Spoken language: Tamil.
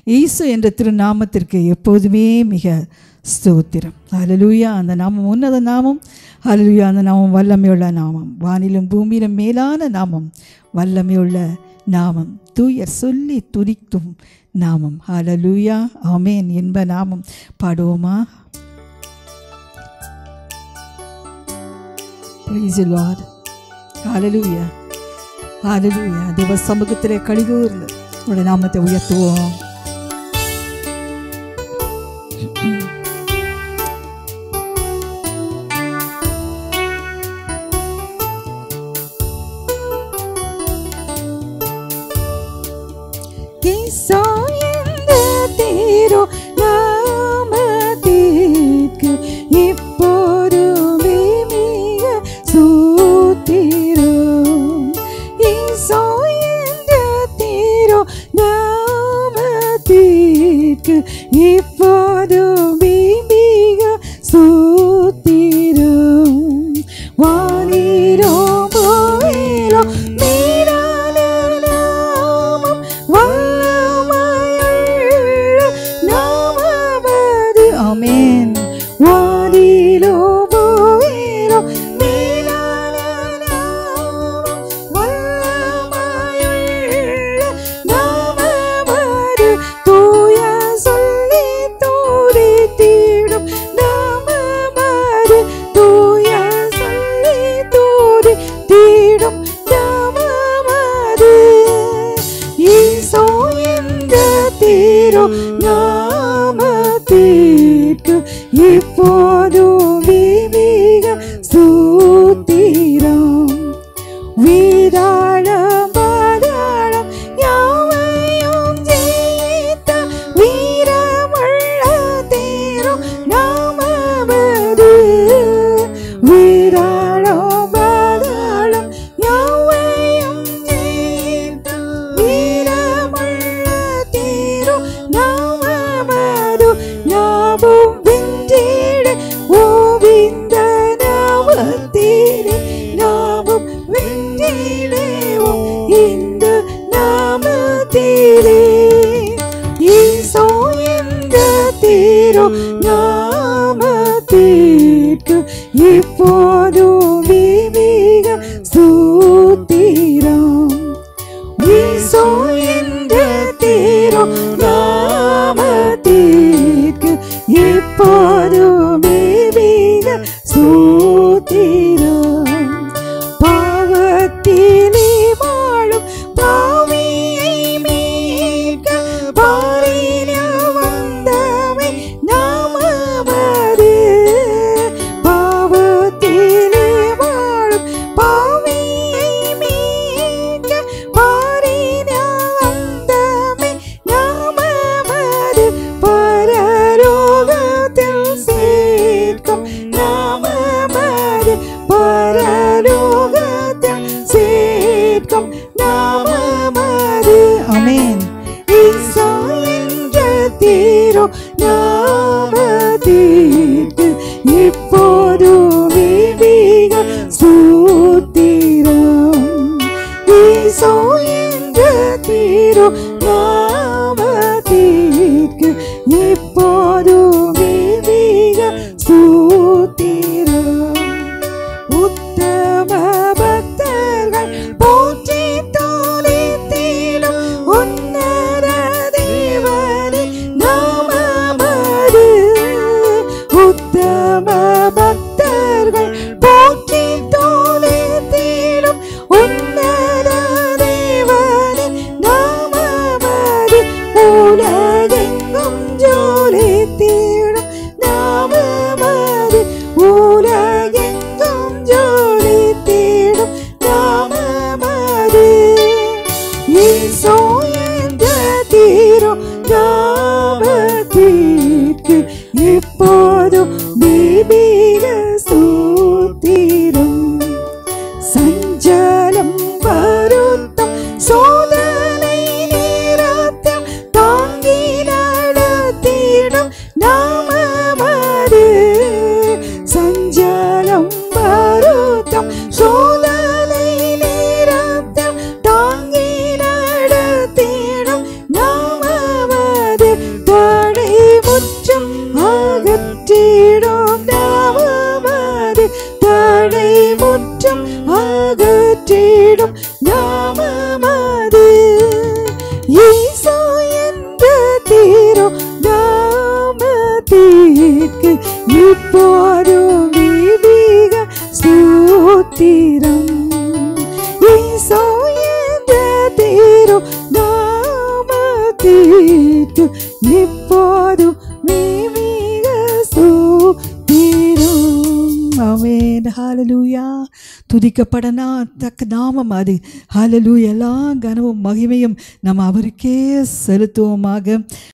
இயேசு என்ற திருநாமத்திற்கு எப்போதுமே மிக ஸ்தோத்திரம் ஹalleluya அந்த நாமம் உன்னத நாமம் ஹalleluya அந்த நாமம் வல்லமையுள்ள நாமம் வானிலும் பூமியிலும் மேலான நாமம் வல்லமையுள்ள நாமம் தூயர் சொல்லி துதிக்கும் நாமம் ஹalleluya ஆமென் என்ப நாமம் பாடுவோமா Praise the Lord. Hallelujah. Hallelujah. தேவ சமூகத்திலே கழிகூர்ந்து உடைய நாமத்தை உயர்த்துவோம் தீரோ நாமத்திற்கு இப்போதுமே மிக சூத்திரம் ஈசோ என்ற தீரோ நாமத்திற்கு இப்போதுமே மிக சூத்திரம் வானிரோ போயிரோ மீறான நாமம் வல்லமையுள்ள நாமமது ஆமென் வானிலோ போயிரோ மீறான நாமம் வல்லமையுள்ள நாமமது தூய சொல்லி தூரித்திடும் நாமமது தூய சொல்லி தூரித்திடும் நாமமது ஈசோ என்ற தீரோ நாமத்திற்கு இப்போதும் விவிக சூத்திரம் வீராளம் பாதாளம் யாவையும் ஜெயித்த வீரமுள்ள தீரும் நாமவது வீராளம் பாதாளம் யாவையும் ஜெயித்த வீரமுள்ள தீரும் நாமவது யாவும் வென்றீடு ஓவிந்த நாமத்தீரே நாமும் வெற்றிடேவோம் இந்த நாமத்திலே ஈசோ என்ற தீரோ நாமத்திற்கு இப்போதும் விவிக சூத்திரம் ஈசோ என்ற தீரோ நாமத்திற்கு இப்போதும் விவிக சூத்திரம் பாவத்திலே வாழும் பாவியை மீட்க பாரினில் வந்தவை நாமமது பாவத்திலே வாழும் பாவியை மீட்க பாரினில் வந்தவை நாமமது பரலோகத்தில் சேர்க்கும் நாமமது பரலோகத்தில் சேர்க்கும் நாமமது ஆமென் ஈசா என்ற தீரோ நாமத்திற்கு இப்போதும் விவிக சூத்திரம் ஈசோ என்ற தீரோ நாமத்திற்கு இப்போதும் விவிக சூத்திரம் உத்தம பக்தர்கள் போற்றி தோலித்திடும் உன்னத தேவனே நாமமது உத்தம பக்தர்கள் போற்றி தோலித்திடும் உன்னத தேவனே நாமமது உலகெங்கும் ஜோலித்திடும் நாமமது உலகெங்கும் ஜோலித்திடும் நாமமது ஈசோ என்ற தீரோ நாமத்திற்கு இப்போதும் தீபிக சூத்திரம் சஞ்சலம் வருத்தம் சோதனை நேரத்தில் தாங்கி நடத்திடும் நாமமது சஞ்சலம் வருத்தம் சோதனை நேரத்தில் தாங்கி நடத்திடும் நாமமது துதிக்கப்படனா தக்க நாமம் அது ஹalleluya எல்லா கனமும் மகிமையும் நம்ம அவருக்கே செலுத்துவோமாக